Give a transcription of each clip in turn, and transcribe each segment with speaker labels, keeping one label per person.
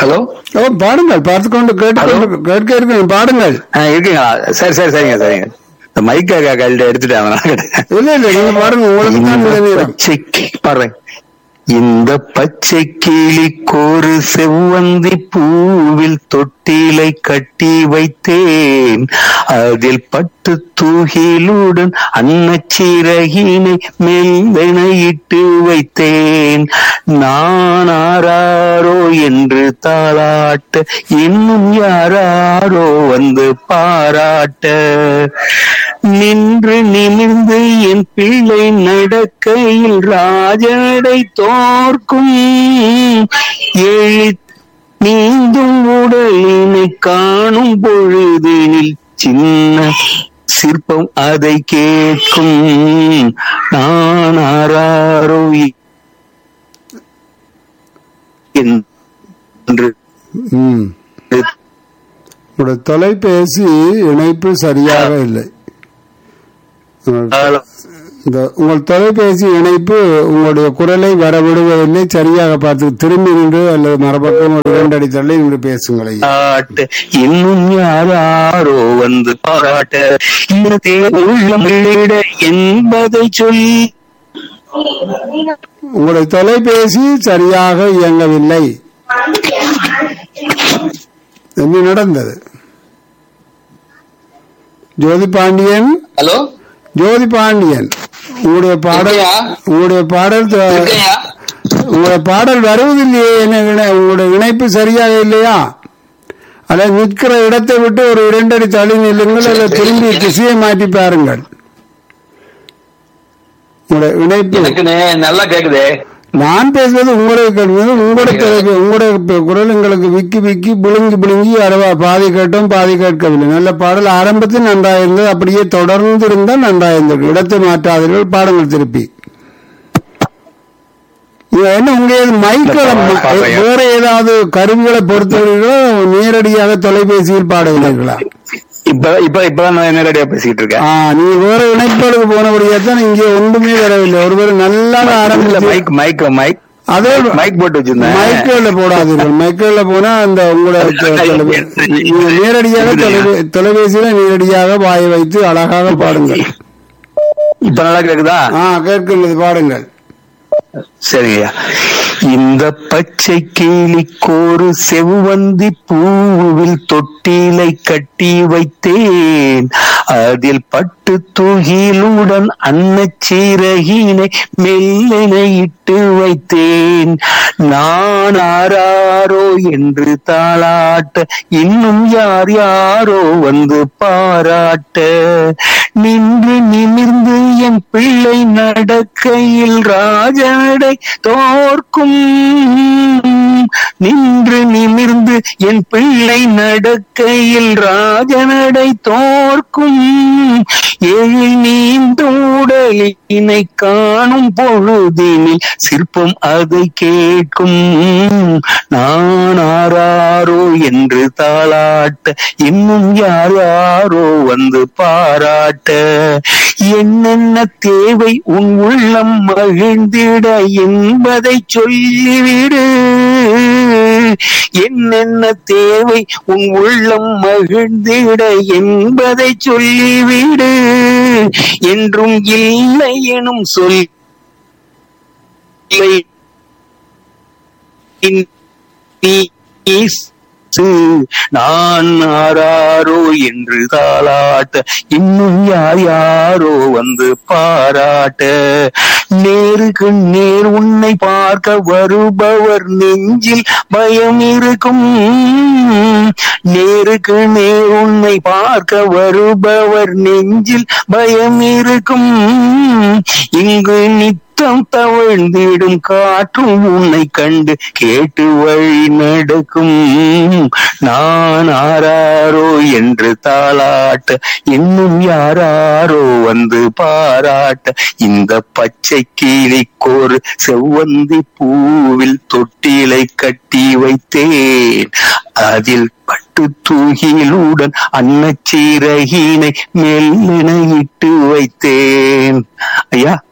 Speaker 1: Hello
Speaker 2: ஓ பாடுங்கள் பார்த்துக்கொண்டு கேட்டுக்கொண்டு கேட்க இருக்கேன் பாடுங்கள்
Speaker 1: இருக்கீங்களா சரி சரி சரிங்க சரிங்க இந்த மைக்க கழட்ட எடுத்துட்டேன் அதனால கேட்டேன்.
Speaker 2: இல்ல இல்ல நீங்க பாடுங்க உங்களுக்கு தான்
Speaker 1: இந்த
Speaker 2: இந்த நேரம்
Speaker 1: பச்சை கி- பாடுறேன் இந்த பச்சை கிளிக்கோரு செவ்வந்தி பூவில் தொட்டிலை கட்டி வைத்தேன் அதில் பட்டு தூகிலுடன் அன்னச்சிறகினை மெல்லெனையிட்டு வைத்தேன் நான் ஆராரோ என்று தாளாட்ட இன்னும் யாராரோ வந்து பாராட்ட நின்று நிமிர்ந்து என் பிள்ளை நடக்கையில் ராஜடை தோற்கும் எழி நீந்தும் உடலினை காணும் பொழுதினில் சின்ன சிற்பம் அதை கேட்கும் நான் ஆராரோ என்று
Speaker 2: ம் உங்களுடைய தொலைபேசி இணைப்பு சரியாக இல்லை உங்கள் இந்த உங்கள் தொலைபேசி இணைப்பு உங்களுடைய குரலை வரவிடுவதில்லை சரியாக பார்த்து திரும்பி நின்று அல்லது மறுபக்கம் ஒரு இரண்டடி தள்ளி நின்று பேசுங்கள் ஐயா
Speaker 1: பாராட்ட இன்னும் யாராரோ வந்து பாராட்ட இன்னத்தே உள்ளம் விட என்பதை சொல்லி
Speaker 2: உங்களுடைய தொலைபேசி சரியாக இயங்கவில்லை என்ன நடந்தது ஜோதி பாண்டியன்
Speaker 3: ஹலோ
Speaker 2: ஜோதி பாண்டியன் உங்களுடைய பாடல்
Speaker 3: இருக்கையா?
Speaker 2: உங்களுடைய பாடல் த-
Speaker 3: இருக்கையா
Speaker 2: உங்களுடைய பாடல் வருவதில்லையே என்ன இணை- உங்களுடைய இணைப்பு சரியாக இல்லையா அல்ல நிற்கிற இடத்தை விட்டு ஒரு இரண்டடி தள்ளி நில்லுங்கள் அல்ல திரும்பி திசையை மாற்றி பாருங்கள் உங்களுடைய இணைப்பு
Speaker 3: எனக்கு நே- நல்லா கேக்குதே
Speaker 2: நான் பேசுவது உங்களுடைய கேள்வி உங்களுடைய தொலைபே உங்களுடைய ப- குரல் எங்களுக்கு விக்கி விக்கி புழுங்கி புழுங்கி அரவா பாதி கேட்டோம் பாதி கேட்கவில்லை நல்ல பாடல் ஆரம்பத்தில் நன்றாக இருந்தது அப்படியே தொடர்ந்து இருந்தால் நன்றாக இருந்தது இடத்தை மாற்றாதீர்கள் பாடங்கள் திருப்பி இது என்ன உங்க மைக்கில்
Speaker 1: பாடுறேன்.
Speaker 2: வேற ஏதாவது கருவிகளை பொறுத்தவர்களோ நேரடியாக தொலைபேசியில் பாடுகிறீர்களா
Speaker 1: இப்ப இப்ப இப்பதான் நான் நேரடியா பேசிக்கிட்டு இருக்கேன்
Speaker 2: ஆ நீ வேற இணைப்புகளுக்கு போனபடியா தான் இங்கே ஒன்றுமே வரவில்லை ஒருவர் நல்லா
Speaker 1: இல்ல
Speaker 2: ஆரம்பிச்சு
Speaker 1: மைக் மைக் மைக்
Speaker 2: அதே
Speaker 1: மைக் போட்டு வச்சிருந்தேன்
Speaker 2: மைக்கேல போடாதீர்கள் மைக்கேல போனா அந்த உங்களோட தொ- தொலைபே- நீங்க நேரடியாக தொலைபே- தொலைபேசியில நேரடியாக வாயை வைத்து அழகாக பாடுங்கள்
Speaker 1: இப்ப நல்லா கேக்குதா
Speaker 2: ஆ கேட்கின்றது பாடுங்கள்
Speaker 1: சரிங்கய்யா இந்த பச்சை கிளிக்கோரு செவ்வந்தி பூவில் தொட்டிலை கட்டி வைத்தேன் அதில் பட்டு தூகிலுடன் அன்னச்சீரகினை மெல்லனை இட்டு வைத்தேன் நான் ஆராரோ என்று தாளாட்ட இன்னும் யார் யாரோ வந்து பாராட்ட நின்று நிமிர்ந்து என் பிள்ளை நடக்கையில் ராஜடை தோற்கும் நின்று நிமிர்ந்து என் பிள்ளை நடக்கையில் ராஜனடை தோற்கும் ஏழி நீந்தும் உடலினை காணும் பொழுதினில் சிற்பம் அதை கேட்கும் நான் ஆராரோ என்று தாளாட்ட இன்னும் யார் யாரோ வந்து பாராட்ட என்னென்ன தேவை உன் உள்ளம் மகிழ்ந்திட என்பதை சொல்லிவிடு என்னென்ன தேவை உன் உள்ளம் மகிழ்ந்திட என்பதை சொல்லிவிடு என்றும் இல்லை எனும் சொல் இல்லை நீ இயேசு, நான் ஆராரோ என்று தாளாட்ட இன்னும் யார் யாரோ வந்து பாராட்ட நேருக்கு நேர் உன்னை பார்க்க வருபவர் நெஞ்சில் பயம் இருக்கும் நேருக்கு நேர் உன்னை பார்க்க வருபவர் நெஞ்சில் பயம் இருக்கும் இங்கு நித்தம் தவழ்ந்திடும் காற்றும் உன்னை கண்டு கேட்டு வழி நடக்கும் நான் ஆராரோ என்று தாளாட்ட இன்னும் யாராரோ வந்து பாராட்ட இந்த பச்சை கிளிக்கோரு செவ்வந்தி பூவில் தொட்டிலை கட்டி வைத்தேன் அதில் பட்டு தூகிலுடன் அன்னச்சீரகினை மெல்லென இட்டு வைத்தேன் ஐயா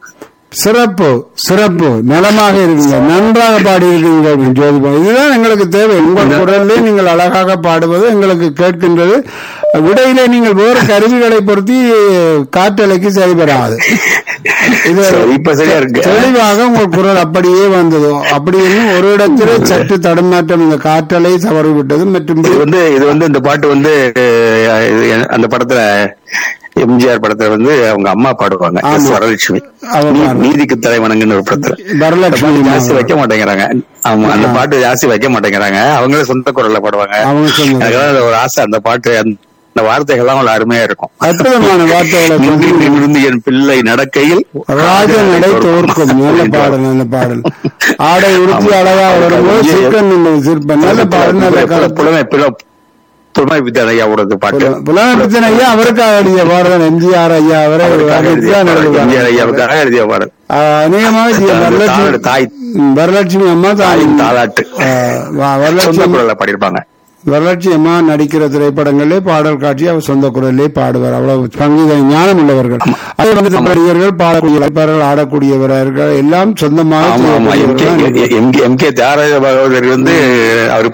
Speaker 2: சிறப்பு சிறப்பு நலமாக இருக்கீங்க நன்றாக பாடி இருக்கீங்க ஜோதிபா இதுதான் எங்களுக்கு தேவை உங்கள் குரல்லே நீங்கள் அழகாக பாடுவது எங்களுக்கு கேட்கின்றது விடையிலே நீங்கள் வேறு கருவிகளை பொருத்தி காற்றலைக்கு செயல்படாது இது
Speaker 1: சரி, இப்ப சரியா இருக்கு
Speaker 2: தெளிவாக உங்கள் குரல் அப்படியே வந்தது அப்படின்னு ஒரு இடத்திலே சற்று தடுமாற்றம் இந்த காற்றலை தவறு விட்டது மற்றும்
Speaker 1: இது வந்து இது வந்து இந்த பாட்டு வந்து அஹ், இது அந்த படத்துல எம்ஜிஆர் படத்துல வந்து அவங்க அம்மா பாடுவாங்க
Speaker 2: ஆமா.
Speaker 1: எஸ் வரலட்சுமி
Speaker 2: அவங்க
Speaker 1: நீ-
Speaker 2: பாடுவாங்க.
Speaker 1: நீதிக்கு தலைவணங்குன்னு ஒரு படத்துல அந்த
Speaker 2: வரலட்சுமி
Speaker 1: பாட்டு ஜாஸ்தி
Speaker 2: அம்மா.
Speaker 1: வைக்க மாட்டேங்கிறாங்க ஆமா அந்த பாட்டு ஜாஸ்தி வைக்க மாட்டேங்கிறாங்க அவங்களே சொந்த குரல்ல பாடுவாங்க
Speaker 2: அவங்க சொன்னது
Speaker 1: எனக்கு ஒரு ஆசை அந்த பாட்டு அந்த அந்த வார்த்தைகள்லாம் அவ்வளவு அருமையா இருக்கும்
Speaker 2: அற்புதமான வார்த்தைகளை
Speaker 1: நின்று
Speaker 2: சொல்லி
Speaker 1: நிமிர்ந்து என் பிள்ளை நடக்கையில்
Speaker 2: ராஜ நடை தோற்கும் நல்ல பாடல் நல்ல பாடல் ஆடை உடுத்தி அழகா வரும்போது சிற்பம் என்பது சிற்பம் நல்ல பாடல் நல்ல கருத்து
Speaker 1: புலமை புல- புலமை வித்யான் ஐயாவோடது பாட்டு
Speaker 2: புலனப்பித்தன் ஐயா அவருக்காக எழுதிய பாடல் எம்ஜிஆர் ஐயா அவரை
Speaker 1: அவருக்காக எழுதிய
Speaker 2: அடித்துதான்
Speaker 1: பாடல்.
Speaker 2: எழுதுவார்.
Speaker 1: எம்ஜிஆர் ஐயாவுக்காக எழுதிய பாடல்
Speaker 2: ஆஹ் அநேகமாக ஜி-
Speaker 1: தாயோட
Speaker 2: வரலட்சுமி
Speaker 1: தாய்
Speaker 2: ம், வரலட்சுமி அம்மா தாய்
Speaker 1: தாயின் தாலாட்டு
Speaker 2: ஆஹ் வ-
Speaker 1: சொந்த
Speaker 2: வரலட்சுமி
Speaker 1: குரல்ல பாடியிருப்பாங்க
Speaker 2: வரலட்சுமி அம்மா நடிக்கிற திரைப்படங்களிலே பாடல் காட்சி அவர் சொந்த குரலிலே பாடுவார் அவ்வளவு சங்கீத ஞானம் உள்ளவர்கள் அதே வந்து நடிகர்கள் பாடக்கூடிய இளைப்பாளர்கள் ஆடக்கூடியவர்கள் எல்லாம் சொந்தமாக
Speaker 1: ஆமா ஆமா எம் கே
Speaker 2: செய்யக்கூடியவர்கள் தான்
Speaker 1: M K M K Thyagaraja Bhagavathar வந்து அவர்